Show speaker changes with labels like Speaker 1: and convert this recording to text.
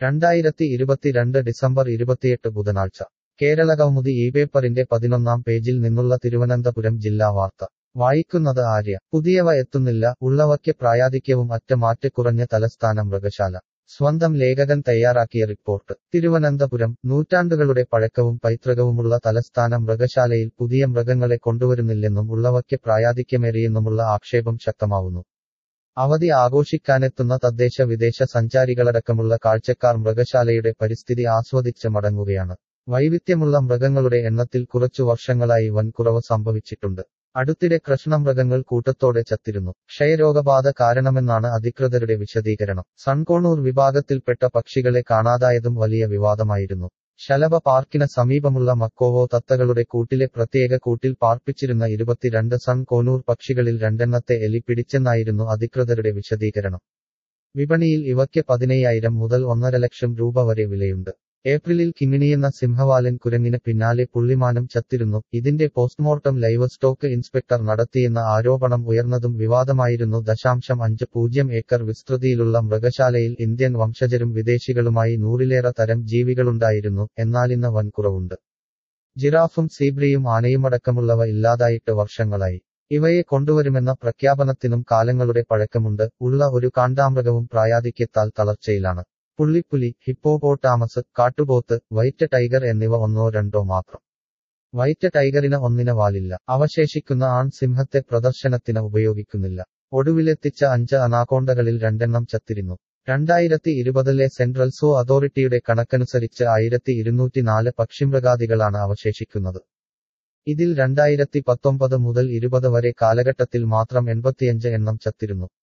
Speaker 1: രണ്ടായിരത്തി ഇരുപത്തിരണ്ട് ഡിസംബർ ഇരുപത്തിയെട്ട് ബുധനാഴ്ച കേരളകൗമുദി ഈ പേപ്പറിന്റെ പതിനൊന്നാം പേജിൽ നിന്നുള്ള തിരുവനന്തപുരം ജില്ലാ വാർത്ത വായിക്കുന്നത് ആര്യ പുതിയവ എത്തുന്നില്ല ഉള്ളവയ്ക്ക് പ്രായാധിക്യവും അറ്റമാറ്റ് കുറഞ്ഞ തലസ്ഥാന മൃഗശാല സ്വന്തം ലേഖകൻ തയ്യാറാക്കിയ റിപ്പോർട്ട് തിരുവനന്തപുരം നൂറ്റാണ്ടുകളുടെ പഴക്കവും പൈതൃകവുമുള്ള തലസ്ഥാന മൃഗശാലയിൽ പുതിയ മൃഗങ്ങളെ കൊണ്ടുവരുന്നില്ലെന്നും ഉള്ളവയ്ക്ക് പ്രായാധിക്യമേറിയെന്നുമുള്ള ആക്ഷേപം ശക്തമാവുന്നു അവധി ആഘോഷിക്കാനെത്തുന്ന തദ്ദേശ വിദേശ സഞ്ചാരികളടക്കമുള്ള കാഴ്ചക്കാർ മൃഗശാലയുടെ പരിസ്ഥിതി ആസ്വദിച്ച് മടങ്ങുകയാണ് വൈവിധ്യമുള്ള മൃഗങ്ങളുടെ എണ്ണത്തിൽ കുറച്ചു വർഷങ്ങളായി വൻകുറവ് സംഭവിച്ചിട്ടുണ്ട് അടുത്തിടെ കൃഷ്ണമൃഗങ്ങൾ കൂട്ടത്തോടെ ചത്തിരുന്നു ക്ഷയരോഗബാധ കാരണമെന്നാണ് അധികൃതരുടെ വിശദീകരണം സൺകോണൂർ വിഭാഗത്തിൽപ്പെട്ട പക്ഷികളെ കാണാതായതും വലിയ വിവാദമായിരുന്നു ശലഭ പാർക്കിന് സമീപമുള്ള മക്കോവോ തത്തകളുടെ കൂട്ടിലെ പ്രത്യേക കൂട്ടിൽ പാർപ്പിച്ചിരുന്ന ഇരുപത്തിരണ്ട് സൺ കോനൂർ പക്ഷികളിൽ രണ്ടെണ്ണത്തെ എലി പിടിച്ചെന്നായിരുന്നു അധികൃതരുടെ വിശദീകരണം വിപണിയിൽ ഇവയ്ക്ക് പതിനയ്യായിരം മുതൽ ഒന്നര ലക്ഷം രൂപ വരെ വിലയുണ്ട് ഏപ്രിലിൽ കിങ്ങിണിയെന്ന സിംഹവാലൻ കുരങ്ങിന് പിന്നാലെ പുള്ളിമാനം ചത്തിരുന്നു ഇതിന്റെ പോസ്റ്റ്മോർട്ടം ലൈവ് സ്റ്റോക്ക് ഇൻസ്പെക്ടർ നടത്തിയെന്ന ആരോപണം ഉയർന്നതും വിവാദമായിരുന്നു ദശാംശം അഞ്ച് പൂജ്യം ഏക്കർ വിസ്തൃതിയിലുള്ള മൃഗശാലയിൽ ഇന്ത്യൻ വംശജരും വിദേശികളുമായി നൂറിലേറെ തരം ജീവികളുണ്ടായിരുന്നു എന്നാലിന്ന് വൻകുറവുണ്ട് ജിറാഫും സീബ്രയും ആനയുമടക്കമുള്ളവ ഇല്ലാതായിട്ട് വർഷങ്ങളായി ഇവയെ കൊണ്ടുവരുമെന്ന പ്രഖ്യാപനത്തിനും കാലങ്ങളുടെ പഴക്കമുണ്ട് ഉള്ള ഒരു കാണ്ടാമൃഗവും പ്രായാധിക്യത്താൽ തളർച്ചയിലാണ് പുള്ളിപ്പുലി ഹിപ്പോപോട്ടാമസ് കാട്ടുപോത്ത് വൈറ്റ് ടൈഗർ എന്നിവ ഒന്നോ രണ്ടോ മാത്രം വൈറ്റ് ടൈഗറിന് ഒന്നിന് വാലില്ല അവശേഷിക്കുന്ന ആൺ സിംഹത്തെ പ്രദർശനത്തിന് ഉപയോഗിക്കുന്നില്ല ഒടുവിലെത്തിച്ച അഞ്ച് അനാക്കോണ്ടകളിൽ രണ്ടെണ്ണം ചത്തിരുന്നു രണ്ടായിരത്തി ഇരുപതിലെ സെൻട്രൽ സൂ അതോറിറ്റിയുടെ കണക്കനുസരിച്ച് ആയിരത്തി ഇരുന്നൂറ്റിനാല് പക്ഷിമൃഗാദികളാണ് അവശേഷിക്കുന്നത് ഇതിൽ രണ്ടായിരത്തി പത്തൊമ്പത് മുതൽ ഇരുപത് വരെ കാലഘട്ടത്തിൽ മാത്രം എൺപത്തിയഞ്ച് എണ്ണം ചത്തിരുന്നു